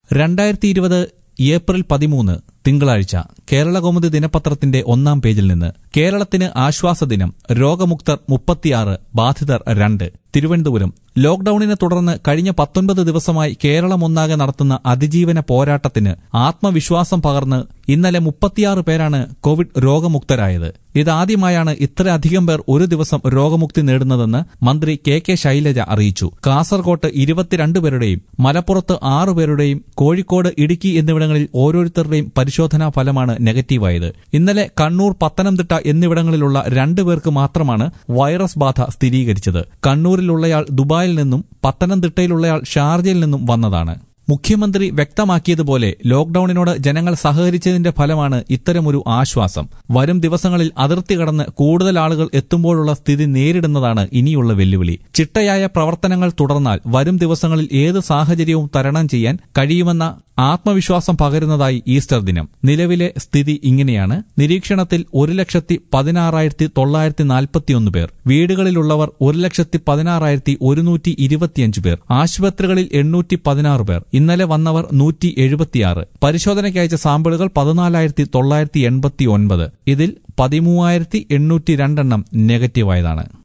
രണ്ടായിരത്തി ഇരുപത് ഏപ്രിൽ പതിമൂന്ന് തിങ്കളാഴ്ച കേരളകൗമുദി ദിനപത്രത്തിന്റെ ഒന്നാം പേജിൽ നിന്ന് കേരളത്തിന് ആശ്വാസദിനം രോഗമുക്തർ മുപ്പത്തിയാറ് ബാധിതർ രണ്ട് തിരുവനന്തപുരം ലോക്ഡൌണിനെ തുടർന്ന് കഴിഞ്ഞ പത്തൊൻപത് ദിവസമായി കേരളമൊന്നാകെ നടത്തുന്ന അതിജീവന പോരാട്ടത്തിന് ആത്മവിശ്വാസം പകർന്ന് ഇന്നലെ മുപ്പത്തിയാറ് പേരാണ് കോവിഡ് രോഗമുക്തരായത് ഇതാദ്യമായാണ് ഇത്രയധികം പേർ ഒരു ദിവസം രോഗമുക്തി നേടുന്നതെന്ന് മന്ത്രി കെ കെ ശൈലജ അറിയിച്ചു കാസർകോട്ട് ഇരുപത്തിരണ്ട് പേരുടെയും മലപ്പുറത്ത് ആറുപേരുടെയും കോഴിക്കോട് ഇടുക്കി എന്നിവിടങ്ങളിൽ ഓരോരുത്തരുടെയും പരിശോധനാ ഫലമാണ് നെഗറ്റീവായത് ഇന്നലെ കണ്ണൂർ പത്തനംതിട്ട എന്നിവിടങ്ങളിലുള്ള രണ്ടു പേർക്ക് മാത്രമാണ് വൈറസ് ബാധ സ്ഥിരീകരിച്ചത് കണ്ണൂരിലുള്ളയാൾ ദുബായിൽ നിന്നും പത്തനംതിട്ടയിലുള്ളയാൾ ഷാർജയിൽ നിന്നും വന്നതാണ് മുഖ്യമന്ത്രി വ്യക്തമാക്കിയതുപോലെ ലോക്ഡൌണിനോട് ജനങ്ങൾ സഹകരിച്ചതിന്റെ ഫലമാണ് ഇത്തരമൊരു ആശ്വാസം വരും ദിവസങ്ങളിൽ അതിർത്തി കടന്ന് കൂടുതൽ ആളുകൾ എത്തുമ്പോഴുള്ള സ്ഥിതി നേരിടുന്നതാണ് ഇനിയുള്ള വെല്ലുവിളി ചിട്ടയായ പ്രവർത്തനങ്ങൾ തുടർന്നാൽ വരും ദിവസങ്ങളിൽ ഏത് സാഹചര്യവും തരണം ചെയ്യാൻ കഴിയുമെന്ന ആത്മവിശ്വാസം പകരുന്നതായി ഈസ്റ്റർ ദിനം നിലവിലെ സ്ഥിതി ഇങ്ങനെയാണ് നിരീക്ഷണത്തിൽ ഒരു ലക്ഷത്തി പതിനാറായിരത്തി തൊള്ളായിരത്തി നാൽപ്പത്തിയൊന്ന് പേർ വീടുകളിലുള്ളവർ ഒരു ലക്ഷത്തി പതിനാറായിരത്തി ഒരുന്നൂറ്റി ഇരുപത്തിയഞ്ച് പേർ ആശുപത്രികളിൽ എണ്ണൂറ്റി പതിനാറ് പേർ ഇന്നലെ വന്നവർ നൂറ്റി എഴുപത്തിയാറ് പരിശോധനയ്ക്ക് അയച്ച സാമ്പിളുകൾ പതിനാലായിരത്തി തൊള്ളായിരത്തി എൺപത്തി ഒൻപത് ഇതിൽ പതിമൂവായിരത്തി എണ്ണൂറ്റി രണ്ടെണ്ണം നെഗറ്റീവായതാണ്